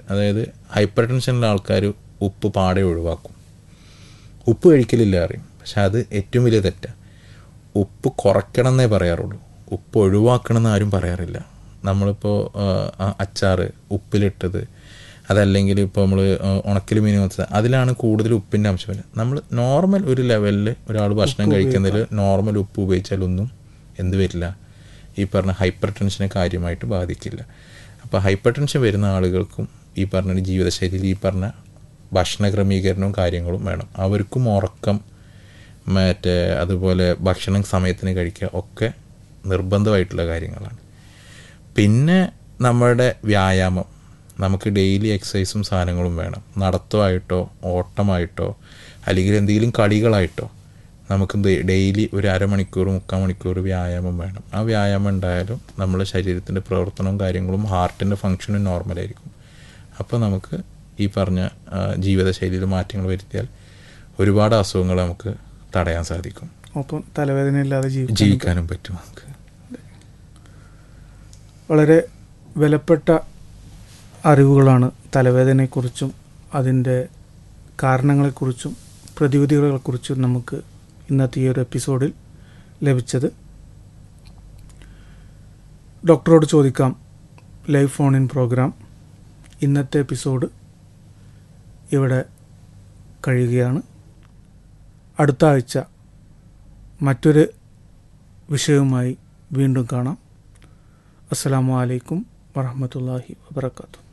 അതായത് ഹൈപ്പർ ടെൻഷനുള്ള ആൾക്കാർ ഉപ്പ് പാടെ ഒഴിവാക്കും ഉപ്പ് കഴിക്കലില്ല അറിയും പക്ഷെ അത് ഏറ്റവും വലിയ തെറ്റാണ് ഉപ്പ് കുറയ്ക്കണം എന്നേ പറയാറുള്ളൂ ഉപ്പ് ഒഴിവാക്കണം എന്ന് ആരും പറയാറില്ല നമ്മളിപ്പോൾ അച്ചാറ് ഉപ്പിലിട്ടത് അതല്ലെങ്കിൽ ഇപ്പോൾ നമ്മൾ ഉണക്കൽ മീൻ വെച്ചത് അതിലാണ് കൂടുതൽ ഉപ്പിൻ്റെ അംശം വരുന്നത് നമ്മൾ നോർമൽ ഒരു ലെവലിൽ ഒരാൾ ഭക്ഷണം കഴിക്കുന്നതിൽ നോർമൽ ഉപ്പ് ഉപയോഗിച്ചാലൊന്നും എന്ത് വരില്ല ഈ പറഞ്ഞ ഹൈപ്പർ ടെൻഷനെ കാര്യമായിട്ട് ബാധിക്കില്ല അപ്പോൾ ഹൈപ്പർ ടെൻഷൻ വരുന്ന ആളുകൾക്കും ഈ പറഞ്ഞ ജീവിതശൈലിയിൽ ഈ പറഞ്ഞ ഭക്ഷണ ക്രമീകരണവും കാര്യങ്ങളും വേണം അവർക്കും ഉറക്കം മറ്റേ അതുപോലെ ഭക്ഷണം സമയത്തിന് കഴിക്കുക ഒക്കെ നിർബന്ധമായിട്ടുള്ള കാര്യങ്ങളാണ് പിന്നെ നമ്മുടെ വ്യായാമം നമുക്ക് ഡെയിലി എക്സസൈസും സാധനങ്ങളും വേണം നടത്തമായിട്ടോ ഓട്ടമായിട്ടോ അല്ലെങ്കിൽ എന്തെങ്കിലും കളികളായിട്ടോ നമുക്ക് ഡെയിലി ഒരു അരമണിക്കൂർ മുക്കാൽ മണിക്കൂർ വ്യായാമം വേണം ആ വ്യായാമം ഉണ്ടായാലും നമ്മുടെ ശരീരത്തിൻ്റെ പ്രവർത്തനവും കാര്യങ്ങളും ഹാർട്ടിൻ്റെ ഫങ്ഷനും നോർമലായിരിക്കും അപ്പോൾ നമുക്ക് ഈ പറഞ്ഞ ആ, ജീവിതശൈലിയിൽ മാറ്റങ്ങൾ വരുത്തിയാൽ ഒരുപാട് അസുഖങ്ങൾ നമുക്ക് തടയാൻ സാധിക്കും ഒപ്പം തലവേദന ഇല്ലാതെ ജീവിക്കാൻ ജീവിക്കാനും പറ്റും നമുക്ക് വളരെ വിലപ്പെട്ട അറിവുകളാണ് തലവേദനയെക്കുറിച്ചും അതിൻ്റെ കാരണങ്ങളെക്കുറിച്ചും പ്രതിവിധികളെക്കുറിച്ചും നമുക്ക് ഇന്നത്തെ ഈ ഒരു എപ്പിസോഡിൽ ലഭിച്ചത് ഡോക്ടറോട് ചോദിക്കാം ലൈവ് ഫോൺ ഇൻ പ്രോഗ്രാം ഇന്നത്തെ എപ്പിസോഡ് ഇവിടെ കഴിയുകയാണ് അടുത്ത ആഴ്ച മറ്റൊരു വിഷയവുമായി വീണ്ടും കാണാം അസ്സലാമു അലൈക്കും വറഹമത്തല്ലാഹി വബർക്കാത്തു